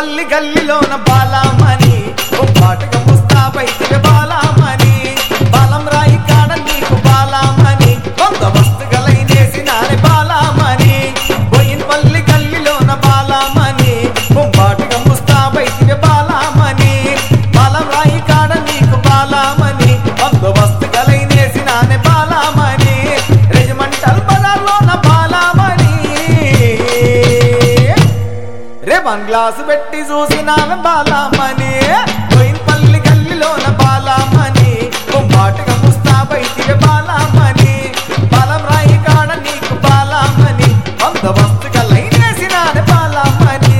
పల్లి గల్లిలోన బాలామణి ఓ పాటగా ముస్తాబైతివే బాలామణి బాలం రాయి కాడ నీకు బాలామణి బందోబస్తు గలైనేసినారే బాలామణి పోయిన పల్లి గల్లిలోన బాలామణి ఓ పాటగా ముస్తాబైతివే బాలామణి బాలం రాయి కాడ నీకు బాలామణి బందోబస్తు గలైనేసినానే బాలామణి రెజిమెంటల్ బజార్లోన బాలామణి రే వన్ గ్లాసు పెట్టి చూసినామె బాలామణి పోయిన పల్లి గల్లిలోన బాలామణి బొమ్మాటుగా ముస్తాబైతివే బాలామణి బలం రాయి కాడ నీకు బాలామణి బందోబస్తుగా లైన్ వేసినానే బాలామణి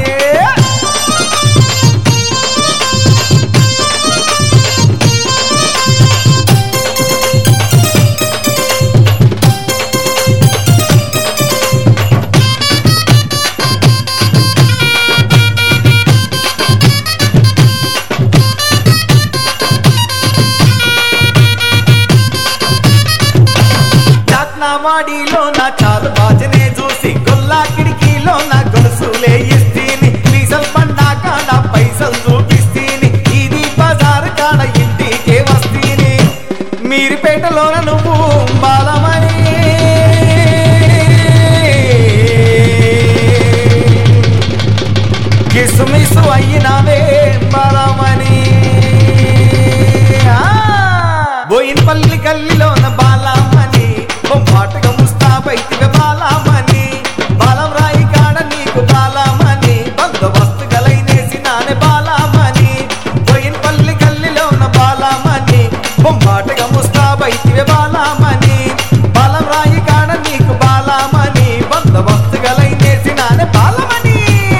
చాట్నావాడిలో నా చాలు బాజనే చూసి గొల్లా కిడికీలో నా గొలుసులే ఇస్తీని డీజల్ బండా కాడ పైసలు చూపిస్తీని ఇది బజార్ కాడ ఇంటికే వస్తీని మీరిపేటలోన నువ్వు బాలమని కిసుమిసు అయినవే బాలమని బోయిన పల్లి గల్లిలోన బాలామణి బొమ్మాటగా ముస్తాబైతివే బాలామణి బాలం రాయి కాడ నీకు బాలామణి బందోబస్తు గలైనేసి నానే బాలామణి బోయిన పల్లి గల్లిలోన బాలామణి బొమ్మాటగా ముస్తాబైతివే బాలామణి బాలం రాయి కాడ నీకు బాలామణి బందోబస్తు గలైనేసి నానే బాలమణి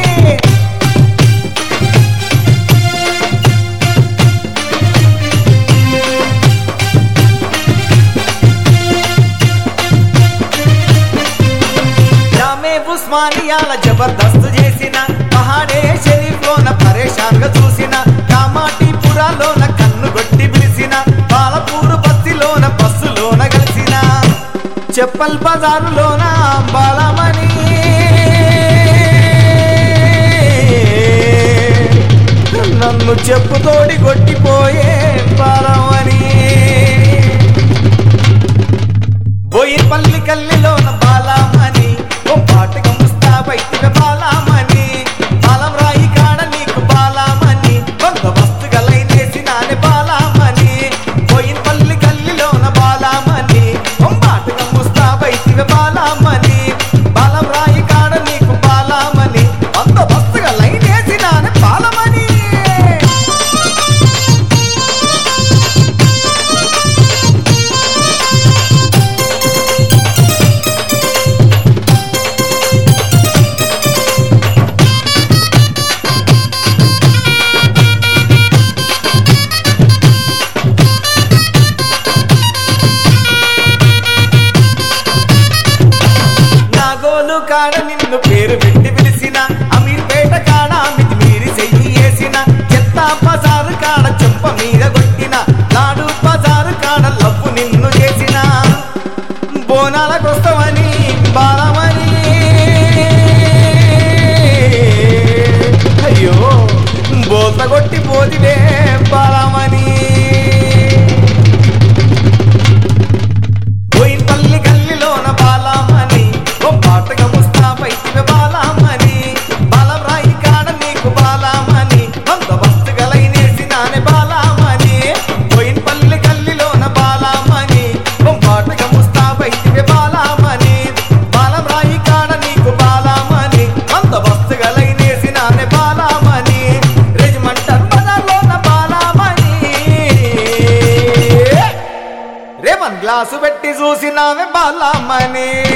జామే ఉస్మానియాల జబర్దస్త్ చేసిన పహాడే షరీఫ్ లోన పరేషాన్ గా చూసిన కామాటిపురాలోన కన్ను గొట్టి పిలిచిన పాలపూరు బస్తిలోన బస్సులోన కలిసిన చెప్పల్ బజారులోన బాలమణి నన్ను చెప్పుతోడి కొట్టిపోయే బాలమణి బోయిన పల్లి కల్లిలోన బాలామణి ఓ పాటగా ముస్తాబైతివే బాలామణి బాలం రాయి కాడ నీకు బాలామణి బందోబస్తు గలైనేసి నానే బాలామణి బోయిన పల్లి కల్లిలోన బాలామణి ఓ పాటగా ముస్తాబైతివే బాలామణి బాలం రాయి కాడ నీకు బాలామణి బందోబస్తు గలైనేసి నానే బాలమణి నాగోలు కాడ నిన్ను పేరు పెట్టి పిలిచిన అమీర్పేట కాడ మితి మీరి చెయ్యి వేసిన చెత్త బజారు కాడ చెంప మీద కొట్టిన నాడు బజారు కాడ లవ్వు నిన్ను చేసిన బోనాలకొస్తామని బాలమని అయ్యో బోత కొట్టి పోతివే బాలమని పోయిన పల్లి గల్లిలోన బాలామణి ఓ పాటగా ముస్తాబైతివే బాలామణి బాలం రాయి కాడ నీకు బాలామణి బందోబస్తు గలైనేసి నానే బాలామణి పోయిన పల్లి గల్లిలోన బాలామణి ఓ పాటగా ముస్తాబైతివే బాలామణి బాలం రాయి కాడ నీకు బాలామణి బందోబస్తు గలైనేసి నానే బాలామణి రెజిమెంటల్ బజార్లోన బాలామణి రేవన్ గ్లాసు పెట్టి చూసినావే బాలమని